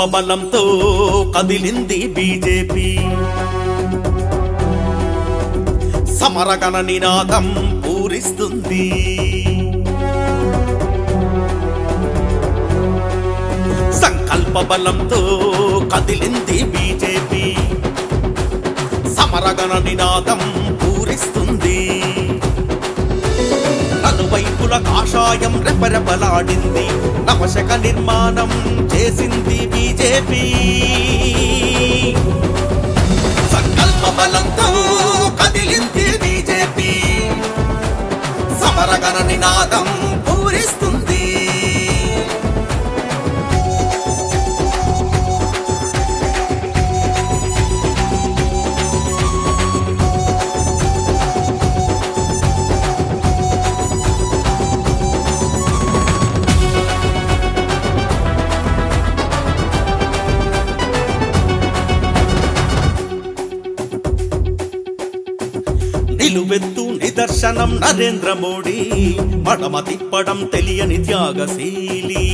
బలంతో కదిలింది బీజేపీ సమరగణ నినాదం పూరిస్తుంది సంకల్ప బలంతో కదిలింది బీజేపీ సమరగణ నినాదం పూరిస్తుంది నలువైపుల కాషాయం రెపరెపలాడింది నవశక నిర్మాణం చేసింది బీజేపీ సంకల్ప బలంతో కదిలింది బీజేపీ సమరగణ నినాదం పూరిస్తుంది నిలువెత్తు నిదర్శనం నరేంద్ర మోడీ మడమ తిప్పడం తెలియని త్యాగశీలి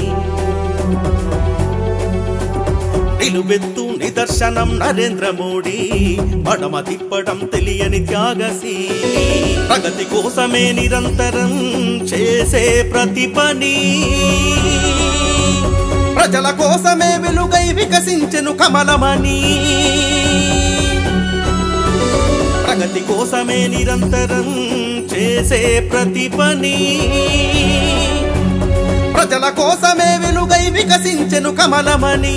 నిలువెత్తు నిదర్శనం నరేంద్ర మోడీ మడమ తిప్పడం తెలియని త్యాగశీలి ప్రగతి కోసమే నిరంతరం చేసే ప్రతి పని ప్రజల కోసమే వెలుగై వికసించెను కమలమని ప్రగతి కోసమే నిరంతరం చేసే ప్రతి పని ప్రజల కోసమే వెలుగై వికసించెను కమలమని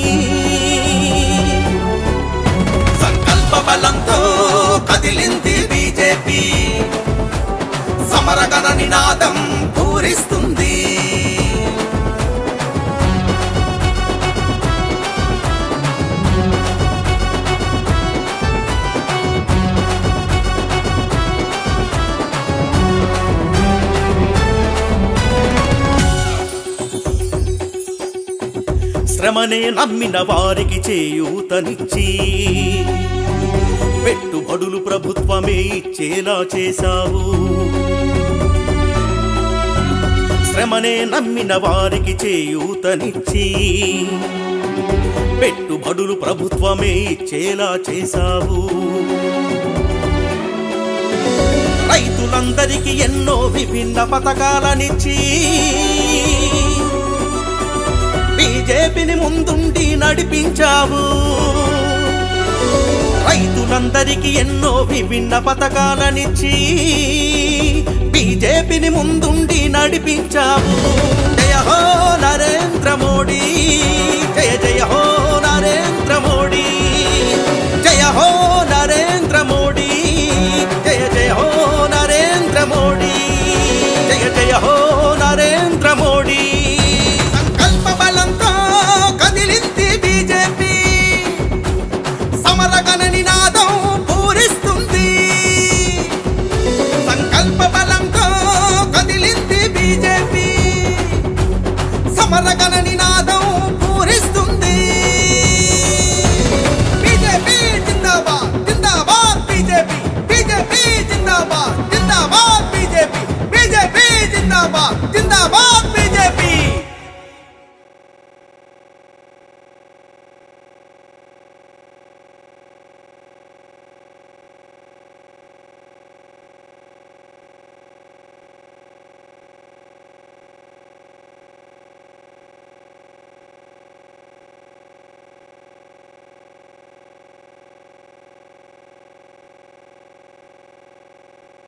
సంకల్ప బలంతో కదిలింది బీజేపీ సమరగణ నినాదం పూరిస్తుంది శ్రమనే నమ్మిన వారికి చేయూతనిచ్చి పెట్టుబడులు ప్రభుత్వమే ఇచ్చేలా చేశావు శ్రమనే నమ్మిన వారికి చేయూతనిచ్చి పెట్టుబడులు ప్రభుత్వమే ఇచ్చేలా చేశావు రైతులందరికీ ఎన్నో విభిన్న పథకాలనిచ్చి బీజేపీని ముందుండి నడిపించావు రైతులందరికీ ఎన్నో విభిన్న పథకాలనిచ్చి బీజేపీని ముందుండి నడిపించావు జయ హో నరేంద్ర మోడీ జయ జయ హో నరేంద్ర మోడీ జయ హో నరేంద్ర మోడీ జయ జయ హో నరేంద్ర మోడీ జయ జయ హో నరేంద్ర మోడీ సంకల్ప బలంతో కదిలింది బీజేపీ సమరగణ నినాదం పూరిస్తుంది సంకల్ప బలంతో కదిలింది బీజేపీ సమరగణ నినాదం పూరిస్తుంది బీజేపీ జిందాబాద్ జిందాబాద్ బీజేపీ బీజేపీ జిందాబాద్ జిందాబాద్ బీజేపీ బీజేపీ జిందాబాద్ జిందాబాద్